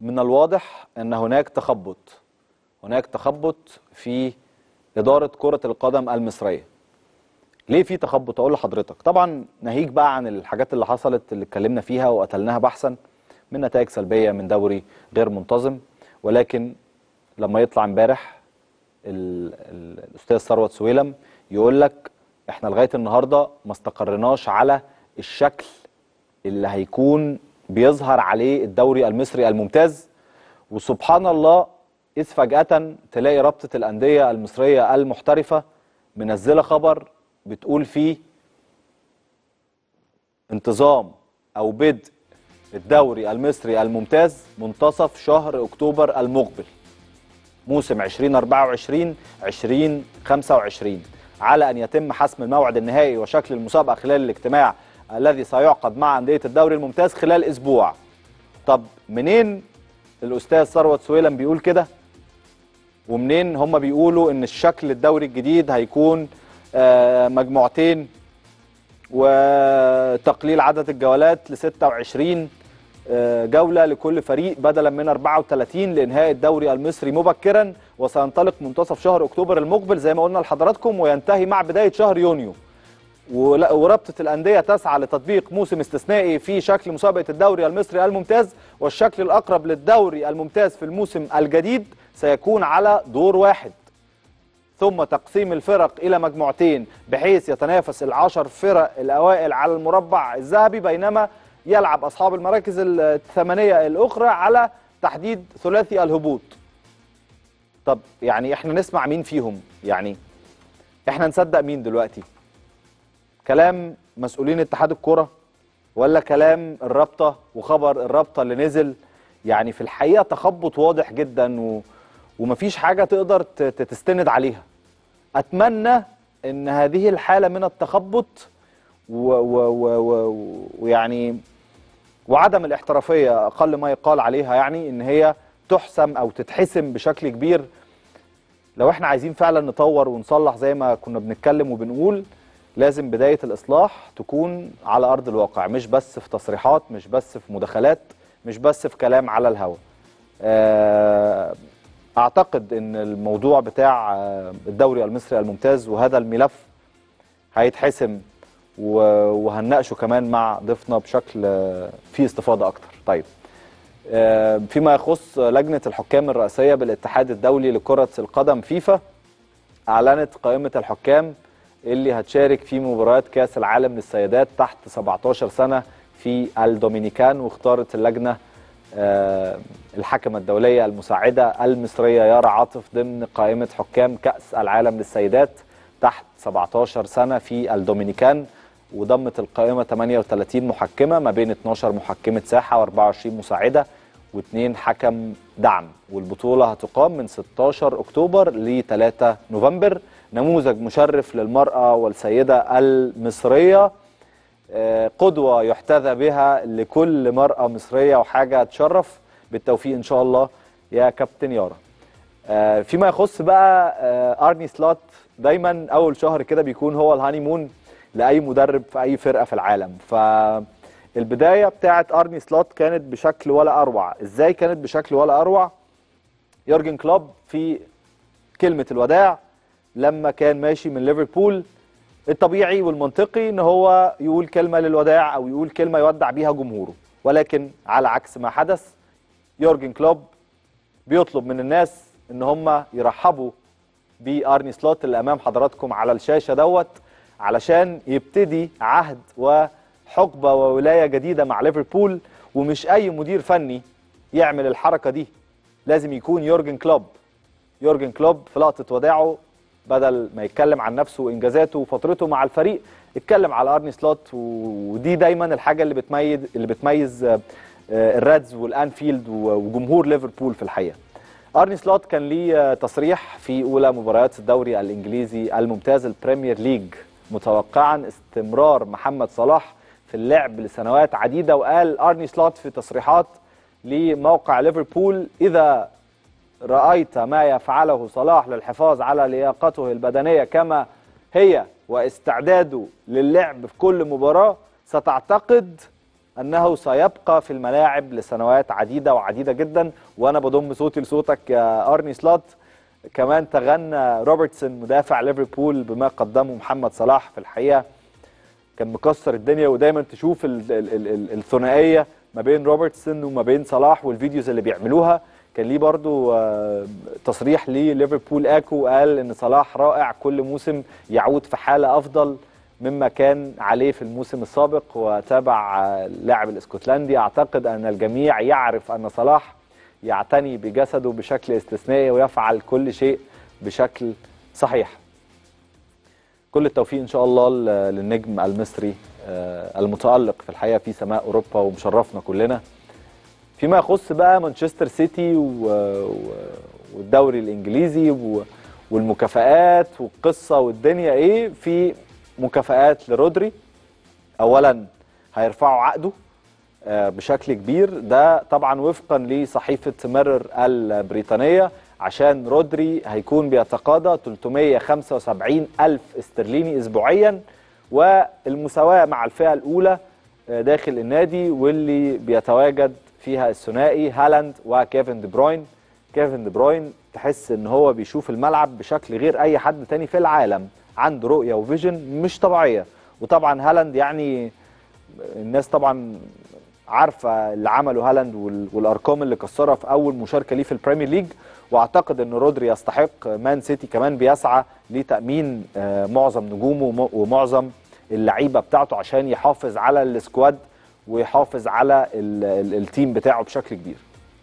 من الواضح ان هناك تخبط هناك تخبط في اداره كره القدم المصريه ليه في تخبط اقول لحضرتك طبعا ناهيك بقى عن الحاجات اللي حصلت اللي اتكلمنا فيها وقتلناها بحثا من نتائج سلبيه من دوري غير منتظم ولكن لما يطلع امبارح ال- ال- الاستاذ ثروت سويلم يقول لك احنا لغايه النهارده ما استقرناش على الشكل اللي هيكون بيظهر عليه الدوري المصري الممتاز وسبحان الله إذ فجأة تلاقي رابطة الأندية المصرية المحترفة منزلة خبر بتقول فيه انتظام أو بدء الدوري المصري الممتاز منتصف شهر أكتوبر المقبل موسم 2024 2025 على ان يتم حسم الموعد النهائي وشكل المسابقه خلال الاجتماع الذي سيعقد مع انديه الدوري الممتاز خلال اسبوع. طب منين الاستاذ ثروت سويلم بيقول كده؟ ومنين هم بيقولوا ان الشكل الدوري الجديد هيكون آه، مجموعتين وتقليل عدد الجولات ل 26 آه، جولة لكل فريق بدلا من 34 لإنهاء الدوري المصري مبكرا وسينطلق منتصف شهر أكتوبر المقبل زي ما قلنا لحضراتكم وينتهي مع بداية شهر يونيو ولا- ورابطة الأندية تسعى لتطبيق موسم استثنائي في شكل مسابقة الدوري المصري الممتاز والشكل الأقرب للدوري الممتاز في الموسم الجديد سيكون على دور واحد ثم تقسيم الفرق إلى مجموعتين بحيث يتنافس العشر فرق الأوائل على المربع الذهبي بينما يلعب أصحاب المراكز الثمانية الأخرى على تحديد ثلاثي الهبوط طب يعني احنا نسمع مين فيهم يعني احنا نصدق مين دلوقتي كلام مسؤولين اتحاد الكرة ولا كلام الرابطة وخبر الرابطة اللي نزل يعني في الحقيقة تخبط واضح جدا و... ومفيش حاجة تقدر ت- ت- تستند عليها أتمنى أن هذه الحالة من التخبط و... و... و... و... ويعني وعدم الاحترافية أقل ما يقال عليها يعني أن هي تحسم أو تتحسم بشكل كبير لو احنا عايزين فعلا نطور ونصلح زي ما كنا بنتكلم وبنقول لازم بداية الإصلاح تكون على أرض الواقع مش بس في تصريحات مش بس في مداخلات مش بس في كلام على الهوا آه، أعتقد أن الموضوع بتاع آه، الدوري المصري الممتاز وهذا الملف هيتحسم و- وهنناقشه كمان مع ضيفنا بشكل آه، فيه استفاضة أكتر طيب آه، فيما يخص لجنة الحكام الرئاسية بالاتحاد الدولي لكرة القدم فيفا أعلنت قائمة الحكام اللي هتشارك في مباريات كأس العالم للسيدات تحت 17 سنة في الدومينيكان واختارت اللجنة آه، الحكمة الدولية المساعدة المصرية يارا عاطف ضمن قائمة حكام كأس العالم للسيدات تحت 17 سنة في الدومينيكان وضمت القائمة 38 محكمة ما بين 12 محكمة ساحة و24 مساعدة واثنين حكم دعم والبطولة هتقام من 16 أكتوبر ل 3 نوفمبر نموذج مشرف للمرأة والسيدة المصرية آه، قدوة يحتذى بها لكل مرأة مصرية وحاجة تشرف بالتوفيق إن شاء الله يا كابتن يارا آه، فيما يخص بقى آه، ارني سلوت دايما اول شهر كده بيكون هو الهاني مون لاي مدرب في اي فرقه في العالم فالبدايه بتاعت ارني سلوت كانت بشكل ولا اروع ازاي كانت بشكل ولا اروع يورجن كلوب في كلمه الوداع لما كان ماشي من ليفربول الطبيعي والمنطقي ان هو يقول كلمه للوداع او يقول كلمه يودع بيها جمهوره ولكن على عكس ما حدث يورجن كلوب بيطلب من الناس ان هم يرحبوا بارني سلوت اللي امام حضراتكم على الشاشه دوت علشان يبتدي عهد وحقبه وولايه جديده مع ليفربول ومش اي مدير فني يعمل الحركه دي لازم يكون يورجن كلوب يورجن كلوب في لقطه وداعه بدل ما يتكلم عن نفسه وانجازاته وفترته مع الفريق اتكلم على ارني سلوت و- ودي دايما الحاجه اللي بتميز اللي بتميز آه، آه، الرادز والانفيلد و- وجمهور ليفربول في الحقيقه ارني سلوت كان ليه آه، تصريح في اولى مباريات الدوري الانجليزي الممتاز البريمير ليج متوقعا استمرار محمد صلاح في اللعب لسنوات عديده وقال ارني سلوت في تصريحات لموقع ليفربول اذا رأيت ما يفعله صلاح للحفاظ على لياقته البدنية كما هي واستعداده للعب في كل مباراة ستعتقد انه سيبقى في الملاعب لسنوات عديده وعديده جدا وانا بضم صوتي لصوتك يا ارني سلوت كمان تغنى روبرتسون مدافع ليفربول بما قدمه محمد صلاح في الحقيقه كان مكسر الدنيا ودايما تشوف ال ال ال ال الثنائيه ما بين روبرتسون وما بين صلاح والفيديوز اللي بيعملوها كان ليه برضو آه، تصريح لليفربول اكو قال ان صلاح رائع كل موسم يعود في حاله افضل مما كان عليه في الموسم السابق وتابع آه، اللاعب الاسكتلندي اعتقد ان الجميع يعرف ان صلاح يعتني بجسده بشكل استثنائي ويفعل كل شيء بشكل صحيح كل التوفيق ان شاء الله ل- للنجم المصري آه، المتالق في الحقيقه في سماء اوروبا ومشرفنا كلنا فيما يخص بقى مانشستر سيتي و... و... والدوري الانجليزي و... والمكافآت والقصه والدنيا ايه في مكافآت لرودري اولا هيرفعوا عقده آه، بشكل كبير ده طبعا وفقا لصحيفه مرر البريطانيه عشان رودري هيكون بيتقاضى 375 الف استرليني اسبوعيا والمساواه مع الفئه الاولى آه، داخل النادي واللي بيتواجد فيها الثنائي هالاند وكيفن دي بروين كيفن دي بروين تحس ان هو بيشوف الملعب بشكل غير اي حد تاني في العالم عنده رؤيه وفيجن مش طبيعيه وطبعا هالاند يعني الناس طبعا عارفه اللي عمله هالاند وال- والارقام اللي كسرها في اول مشاركه ليه في البريمير ليج واعتقد ان رودري يستحق مان سيتي كمان بيسعى لتامين آه، معظم نجومه وم- ومعظم اللعيبه بتاعته عشان يحافظ على السكواد ويحافظ على ال- ال- التيم بتاعه بشكل كبير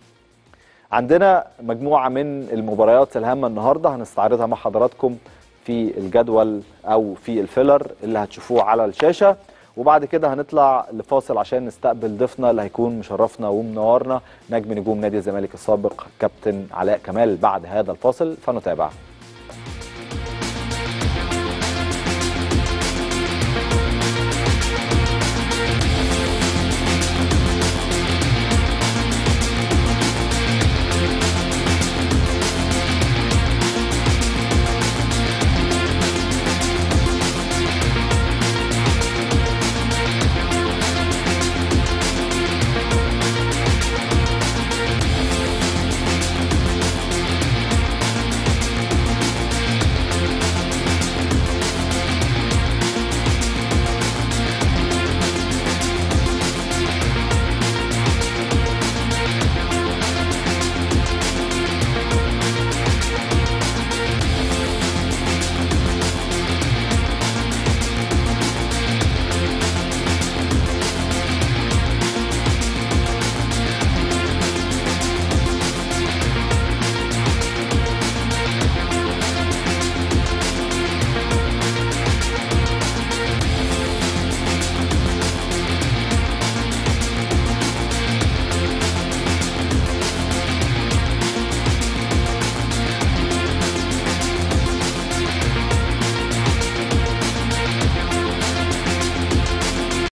عندنا مجموعة من المباريات الهامة النهاردة هنستعرضها مع حضراتكم في الجدول أو في الفيلر اللي هتشوفوه على الشاشة وبعد كده هنطلع لفاصل عشان نستقبل ضيفنا اللي هيكون مشرفنا ومنورنا نجم نجوم نادي الزمالك السابق كابتن علاء كمال بعد هذا الفاصل فنتابع